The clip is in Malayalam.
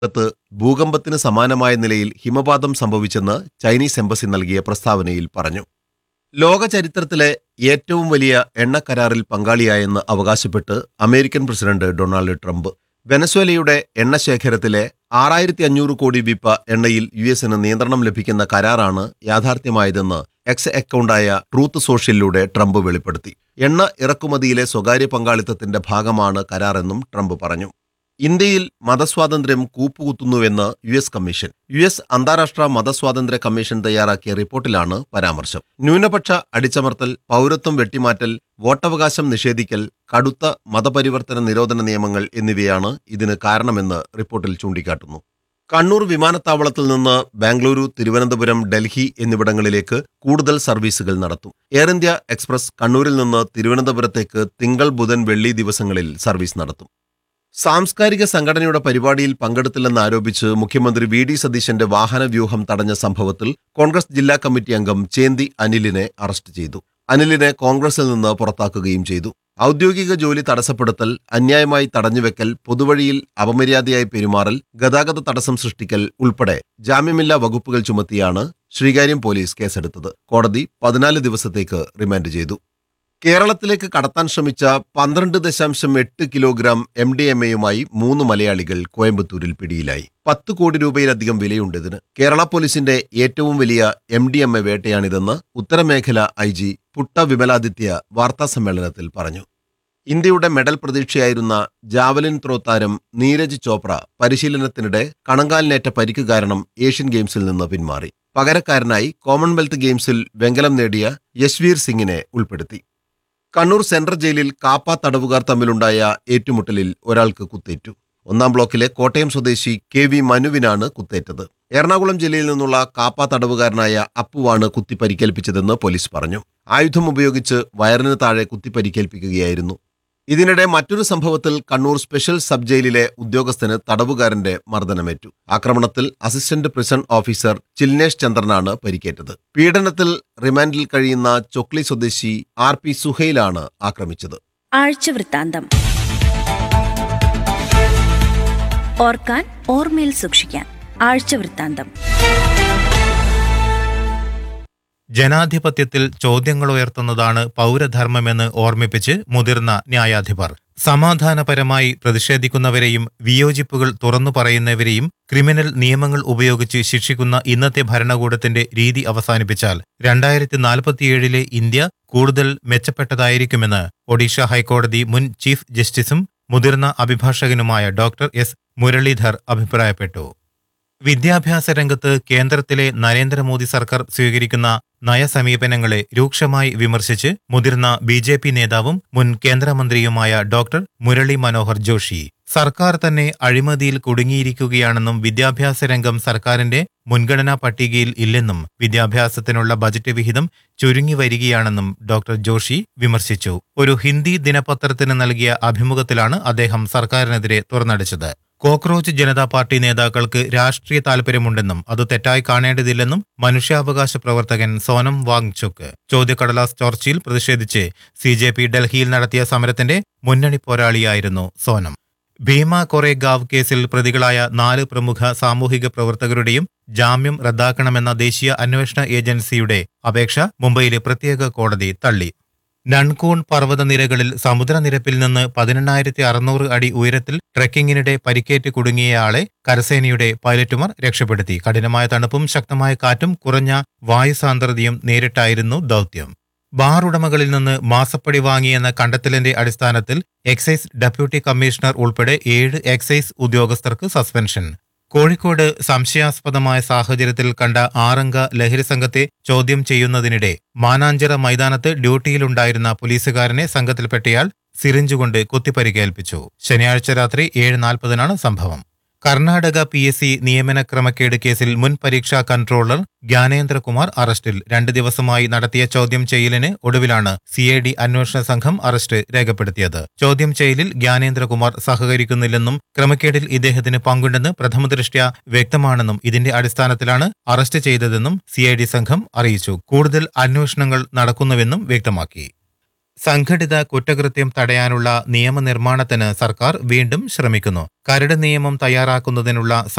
ത്ത് ഭൂകമ്പത്തിന് സമാനമായ നിലയിൽ ഹിമപാതം സംഭവിച്ചെന്ന് ചൈനീസ് എംബസി നൽകിയ പ്രസ്താവനയിൽ പറഞ്ഞു ലോക ചരിത്രത്തിലെ ഏറ്റവും വലിയ എണ്ണ കരാറിൽ പങ്കാളിയായെന്ന് അവകാശപ്പെട്ട് അമേരിക്കൻ പ്രസിഡന്റ് ഡൊണാൾഡ് ട്രംപ് വെനസ്വേലയുടെ എണ്ണ ശേഖരത്തിലെ ആറായിരത്തി അഞ്ഞൂറ് കോടി വിപ്പ എണ്ണയിൽ യു എസിന് നിയന്ത്രണം ലഭിക്കുന്ന കരാറാണ് യാഥാർത്ഥ്യമായതെന്ന് എക്സ് അക്കൗണ്ടായ ട്രൂത്ത് സോഷ്യലിലൂടെ ട്രംപ് വെളിപ്പെടുത്തി എണ്ണ ഇറക്കുമതിയിലെ സ്വകാര്യ പങ്കാളിത്തത്തിന്റെ ഭാഗമാണ് കരാറെന്നും ട്രംപ് പറഞ്ഞു ഇന്ത്യയിൽ മതസ്വാതന്ത്ര്യം കൂപ്പുകുത്തുന്നുവെന്ന് U S commission U S അന്താരാഷ്ട്ര മതസ്വാതന്ത്ര്യ കമ്മീഷൻ തയ്യാറാക്കിയ റിപ്പോർട്ടിലാണ് പരാമർശം ന്യൂനപക്ഷ അടിച്ചമർത്തൽ പൗരത്വം വെട്ടിമാറ്റൽ വോട്ടവകാശം നിഷേധിക്കൽ കടുത്ത മതപരിവർത്തന നിരോധന നിയമങ്ങൾ എന്നിവയാണ് ഇതിന് കാരണമെന്ന് റിപ്പോർട്ടിൽ ചൂണ്ടിക്കാട്ടുന്നു കണ്ണൂർ വിമാനത്താവളത്തിൽ നിന്ന് ബാംഗ്ലൂരു തിരുവനന്തപുരം ഡൽഹി എന്നിവിടങ്ങളിലേക്ക് കൂടുതൽ സർവീസുകൾ നടത്തും എയർ ഇന്ത്യ എക്സ്പ്രസ് കണ്ണൂരിൽ നിന്ന് തിരുവനന്തപുരത്തേക്ക് തിങ്കൾ ബുധൻ വെള്ളി ദിവസങ്ങളിൽ സർവീസ് നടത്തും സാംസ്കാരിക സംഘടനയുടെ പരിപാടിയിൽ പങ്കെടുത്തില്ലെന്ന് ആരോപിച്ച് മുഖ്യമന്ത്രി വി ഡി സതീശന്റെ വാഹന വ്യൂഹം തടഞ്ഞ സംഭവത്തിൽ കോൺഗ്രസ് ജില്ലാ കമ്മിറ്റി അംഗം ചേന്തി അനിലിനെ അറസ്റ്റ് ചെയ്തു അനിലിനെ കോൺഗ്രസിൽ നിന്ന് പുറത്താക്കുകയും ചെയ്തു ഔദ്യോഗിക ജോലി തടസ്സപ്പെടുത്തൽ അന്യായമായി തടഞ്ഞുവെക്കൽ പൊതുവഴിയിൽ അപമര്യാദയായി പെരുമാറൽ ഗതാഗത തടസ്സം സൃഷ്ടിക്കൽ ഉൾപ്പെടെ ജാമ്യമില്ലാ വകുപ്പുകൾ ചുമത്തിയാണ് ശ്രീകാര്യം പോലീസ് കേസെടുത്തത് കോടതി പതിനാല് ദിവസത്തേക്ക് റിമാൻഡ് ചെയ്തു കേരളത്തിലേക്ക് കടത്താൻ ശ്രമിച്ച പന്ത്രണ്ട് ദശാംശം എട്ട് കിലോഗ്രാം എം ഡി എം എയുമായി മൂന്ന് മലയാളികൾ കോയമ്പത്തൂരിൽ പിടിയിലായി പത്ത് കോടി രൂപയിലധികം വിലയുണ്ട് ഇതിന് കേരള പോലീസിന്റെ ഏറ്റവും വലിയ എം ഡി എം എ വേട്ടയാണിതെന്ന് ഉത്തരമേഖല ഐ ജി പുട്ട വിമലാദിത്യ വാർത്താസമ്മേളനത്തിൽ പറഞ്ഞു ഇന്ത്യയുടെ മെഡൽ പ്രതീക്ഷയായിരുന്ന ജാവലിൻ ത്രോ താരം നീരജ് ചോപ്ര പരിശീലനത്തിനിടെ കണങ്കാലിനേറ്റ പരിക്ക് കാരണം ഏഷ്യൻ ഗെയിംസിൽ നിന്ന് പിന്മാറി പകരക്കാരനായി കോമൺവെൽത്ത് ഗെയിംസിൽ വെങ്കലം നേടിയ യശ്വീർ സിംഗിനെ ഉൾപ്പെടുത്തി കണ്ണൂർ സെൻട്രൽ ജയിലിൽ കാപ്പ തടവുകാർ തമ്മിലുണ്ടായ ഏറ്റുമുട്ടലിൽ ഒരാൾക്ക് കുത്തേറ്റു ഒന്നാം ബ്ലോക്കിലെ കോട്ടയം സ്വദേശി കെ വി മനുവിനാണ് കുത്തേറ്റത് എറണാകുളം ജില്ലയിൽ നിന്നുള്ള കാപ്പ തടവുകാരനായ അപ്പുവാണ് കുത്തി പരിക്കേൽപ്പിച്ചതെന്ന് പോലീസ് പറഞ്ഞു ആയുധം ഉപയോഗിച്ച് വയറിന് താഴെ കുത്തി പരിക്കേൽപ്പിക്കുകയായിരുന്നു ഇതിനിടെ മറ്റൊരു സംഭവത്തിൽ കണ്ണൂർ സ്പെഷ്യൽ സബ് ജയിലിലെ ഉദ്യോഗസ്ഥന് തടവുകാരന്റെ മർദ്ദനമേറ്റു ആക്രമണത്തിൽ അസിസ്റ്റന്റ് പ്രിസൺ ഓഫീസർ ചിൽനേഷ് ചന്ദ്രനാണ് പരിക്കേറ്റത് പീഡനത്തിൽ റിമാൻഡിൽ കഴിയുന്ന ചൊക്ലി സ്വദേശി ആർ പി സുഹൈലാണ് ആക്രമിച്ചത് ആഴ്ചവൃത്താന്തം ഓർക്കാൻ ഓർമ്മയിൽ സൂക്ഷിക്കാൻ ആഴ്ചവൃത്താന്തം ജനാധിപത്യത്തിൽ ചോദ്യങ്ങളുയർത്തുന്നതാണ് പൗരധർമ്മമെന്ന് ഓർമ്മിപ്പിച്ച് മുതിർന്ന ന്യായാധിപർ സമാധാനപരമായി പ്രതിഷേധിക്കുന്നവരെയും വിയോജിപ്പുകൾ തുറന്നു പറയുന്നവരെയും ക്രിമിനൽ നിയമങ്ങൾ ഉപയോഗിച്ച് ശിക്ഷിക്കുന്ന ഇന്നത്തെ ഭരണകൂടത്തിന്റെ രീതി അവസാനിപ്പിച്ചാൽ രണ്ടായിരത്തി നാൽപ്പത്തിയേഴിലെ ഇന്ത്യ കൂടുതൽ മെച്ചപ്പെട്ടതായിരിക്കുമെന്ന് ഒഡീഷ ഹൈക്കോടതി മുൻ ചീഫ് ജസ്റ്റിസും മുതിർന്ന അഭിഭാഷകനുമായ ഡോക്ടർ എസ് മുരളീധർ അഭിപ്രായപ്പെട്ടു വിദ്യാഭ്യാസ രംഗത്ത് കേന്ദ്രത്തിലെ നരേന്ദ്രമോദി സർക്കാർ സ്വീകരിക്കുന്ന നയസമീപനങ്ങളെ രൂക്ഷമായി വിമർശിച്ച് മുതിർന്ന ബി ജെ പി നേതാവും മുൻ കേന്ദ്രമന്ത്രിയുമായ ഡോക്ടർ മുരളി മനോഹർ ജോഷി സർക്കാർ തന്നെ അഴിമതിയിൽ കുടുങ്ങിയിരിക്കുകയാണെന്നും വിദ്യാഭ്യാസ രംഗം സർക്കാരിന്റെ മുൻഗണനാ പട്ടികയിൽ ഇല്ലെന്നും വിദ്യാഭ്യാസത്തിനുള്ള ബജറ്റ് വിഹിതം ചുരുങ്ങി വരികയാണെന്നും ഡോക്ടർ ജോഷി വിമർശിച്ചു ഒരു ഹിന്ദി ദിനപത്രത്തിന് നൽകിയ അഭിമുഖത്തിലാണ് അദ്ദേഹം സർക്കാരിനെതിരെ തുറന്നടിച്ചത് കോക്രോച്ച് ജനതാ പാർട്ടി നേതാക്കൾക്ക് രാഷ്ട്രീയ താൽപര്യമുണ്ടെന്നും അത് തെറ്റായി കാണേണ്ടതില്ലെന്നും മനുഷ്യാവകാശ പ്രവർത്തകൻ സോനം വാങ്ചുക്ക് ചോദ്യക്കടലാസ് ചോർച്ചയിൽ പ്രതിഷേധിച്ച് സി ജെ പി ഡൽഹിയിൽ നടത്തിയ സമരത്തിന്റെ മുന്നണി പോരാളിയായിരുന്നു സോനം ഭീമ കൊറേഗാവ് കേസിൽ പ്രതികളായ നാല് പ്രമുഖ സാമൂഹിക പ്രവർത്തകരുടെയും ജാമ്യം റദ്ദാക്കണമെന്ന ദേശീയ അന്വേഷണ ഏജൻസിയുടെ അപേക്ഷ മുംബൈയിലെ പ്രത്യേക കോടതി തള്ളി നൺകൂൺ പർവ്വതനിരകളിൽ സമുദ്രനിരപ്പിൽ നിന്ന് പതിനെണ്ണായിരത്തി അറുന്നൂറ് അടി ഉയരത്തിൽ ട്രെക്കിങ്ങിനിടെ പരിക്കേറ്റ് കുടുങ്ങിയയാളെ കരസേനയുടെ പൈലറ്റുമാർ രക്ഷപ്പെടുത്തി കഠിനമായ തണുപ്പും ശക്തമായ കാറ്റും കുറഞ്ഞ വായുസാന്ദ്രതയും നേരിട്ടായിരുന്നു ദൗത്യം ബാർ ഉടമകളിൽ നിന്ന് മാസപ്പടി വാങ്ങിയെന്ന കണ്ടെത്തലിന്റെ അടിസ്ഥാനത്തിൽ എക്സൈസ് ഡെപ്യൂട്ടി കമ്മീഷണർ ഉൾപ്പെടെ ഏഴ് എക്സൈസ് ഉദ്യോഗസ്ഥർക്ക് സസ്പെൻഷൻ കോഴിക്കോട് സംശയാസ്പദമായ സാഹചര്യത്തിൽ കണ്ട ആറംഗ ലഹരി സംഘത്തെ ചോദ്യം ചെയ്യുന്നതിനിടെ മാനാഞ്ചിറ മൈതാനത്ത് ഡ്യൂട്ടിയിലുണ്ടായിരുന്ന പോലീസുകാരനെ സംഘത്തിൽപ്പെട്ടയാൾ സിറിഞ്ചുകൊണ്ട് കുത്തിപ്പരിക്കേൽപ്പിച്ചു ശനിയാഴ്ച രാത്രി ഏഴ് നാൽപ്പതിനാണ് സംഭവം കർണാടക പി എസ് സി നിയമന ക്രമക്കേട് കേസിൽ മുൻ പരീക്ഷാ കൺട്രോളർ ജ്ഞാനേന്ദ്രകുമാർ അറസ്റ്റിൽ രണ്ട് ദിവസമായി നടത്തിയ ചോദ്യം ചെയ്യലിന് ഒടുവിലാണ് സി ഐ ഡി അന്വേഷണ സംഘം അറസ്റ്റ് രേഖപ്പെടുത്തിയത് ചോദ്യം ചെയ്യലിൽ ജ്ഞാനേന്ദ്രകുമാർ സഹകരിക്കുന്നില്ലെന്നും ക്രമക്കേടിൽ ഇദ്ദേഹത്തിന് പങ്കുണ്ടെന്ന് പ്രഥമദൃഷ്ട്യാ വ്യക്തമാണെന്നും ഇതിന്റെ അടിസ്ഥാനത്തിലാണ് അറസ്റ്റ് ചെയ്തതെന്നും സി ഐ ഡി സംഘം അറിയിച്ചു കൂടുതൽ അന്വേഷണങ്ങൾ നടക്കുന്നുവെന്നും വ്യക്തമാക്കി സംഘടിത കുറ്റകൃത്യം തടയാനുള്ള നിയമനിർമ്മാണത്തിന് സർക്കാർ വീണ്ടും ശ്രമിക്കുന്നു കരട് നിയമം തയ്യാറാക്കുന്നതിനുള്ള